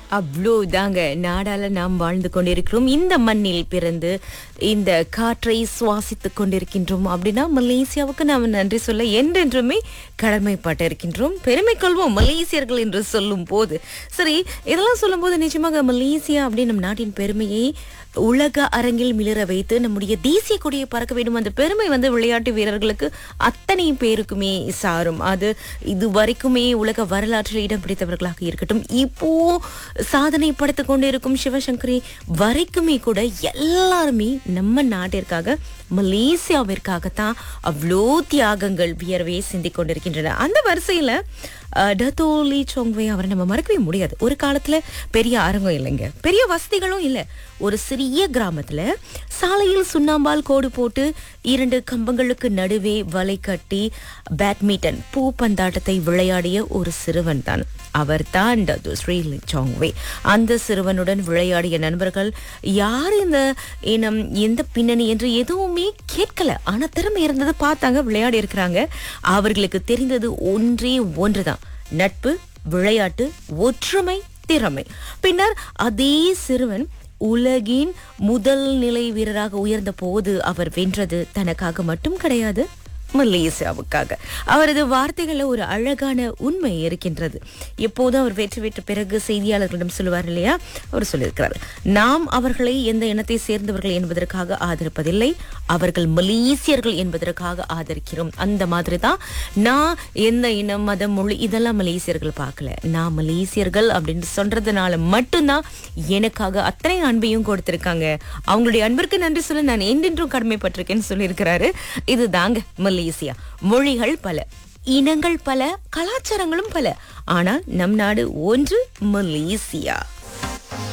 அவ்வளோ தாங்க நாடால நாம் வாழ்ந்து கொண்டிருக்கிறோம் இந்த மண்ணில் பிறந்து இந்த காற்றை சுவாசித்துக் கொண்டிருக்கின்றோம் அப்படின்னா மலேசியாவுக்கு நாம் நன்றி சொல்ல என்றென்றுமே கடமைப்பட்டு இருக்கின்றோம் பெருமை கொள்வோம் மலேசியர்கள் என்று சொல்லும் போது சரி இதெல்லாம் சொல்லும்போது நிச்சயமாக மலேசியா அப்படின்னு நம் நாட்டின் பெருமையை உலக அரங்கில் மிளிர வைத்து நம்முடைய தேசிய கொடியை பறக்க வேண்டும் அந்த பெருமை வந்து விளையாட்டு வீரர்களுக்கு அத்தனை பேருக்குமே சாரும் அது இது வரைக்குமே உலக வரலாற்றில் இடம் பிடித்தவர்களாக இருக்கட்டும் இப்போ சாதனை படுத்திக் கொண்டிருக்கும் சிவசங்கரி வரைக்குமே கூட எல்லாருமே நம்ம நாட்டிற்காக மலேசியாவிற்காகத்தான் அவ்வளோ தியாகங்கள் வியர்வையை சிந்திக் கொண்டிருக்கின்றன அந்த வரிசையில அஹ், டத்தோலி சோங்வே அவரை நம்ம மறக்கவே முடியாது ஒரு காலத்துல பெரிய அரங்கம் இல்லைங்க பெரிய வசதிகளும் இல்லை ஒரு சிறிய கிராமத்துல சாலையில் சுண்ணாம்பால் கோடு போட்டு இரண்டு கம்பங்களுக்கு நடுவே வலை கட்டி பேட்மிண்டன் பூப்பந்தாட்டத்தை விளையாடிய ஒரு சிறுவன் தான் அவர் தான் ஸ்ரீ சோங்வே அந்த சிறுவனுடன் விளையாடிய நண்பர்கள் யார் இந்த இனம் எந்த பின்னணி என்று எதுவுமே கேட்கல ஆனா திறமை இருந்தது பார்த்தாங்க விளையாடி இருக்கிறாங்க அவர்களுக்கு தெரிந்தது ஒன்றே ஒன்றுதான் நட்பு விளையாட்டு ஒற்றுமை திறமை பின்னர் அதே சிறுவன் உலகின் முதல் நிலை வீரராக உயர்ந்த போது அவர் வென்றது தனக்காக மட்டும் கிடையாது மலேசியாவுக்காக அவரது வார்த்தைகள்ல ஒரு அழகான உண்மை இருக்கின்றது எப்போதும் அவர் வெற்றி பெற்ற பிறகு செய்தியாளர்களிடம் சொல்லுவார் இல்லையா அவர் சொல்லியிருக்கிறார் நாம் அவர்களை எந்த இனத்தை சேர்ந்தவர்கள் என்பதற்காக ஆதரிப்பதில்லை அவர்கள் மலேசியர்கள் என்பதற்காக ஆதரிக்கிறோம் அந்த மாதிரி தான் நான் எந்த இனம் மதம் மொழி இதெல்லாம் மலேசியர்கள் பார்க்கல நான் மலேசியர்கள் அப்படின்னு சொல்றதுனால மட்டும்தான் எனக்காக அத்தனை அன்பையும் கொடுத்திருக்காங்க அவங்களுடைய அன்பிற்கு நன்றி சொல்ல நான் என்றென்றும் கடமைப்பட்டிருக்கேன்னு சொல்லியிருக்கிறாரு இது தாங்க மலேசியா மொழிகள் பல இனங்கள் பல கலாச்சாரங்களும் பல ஆனால் நம் நாடு ஒன்று மலேசியா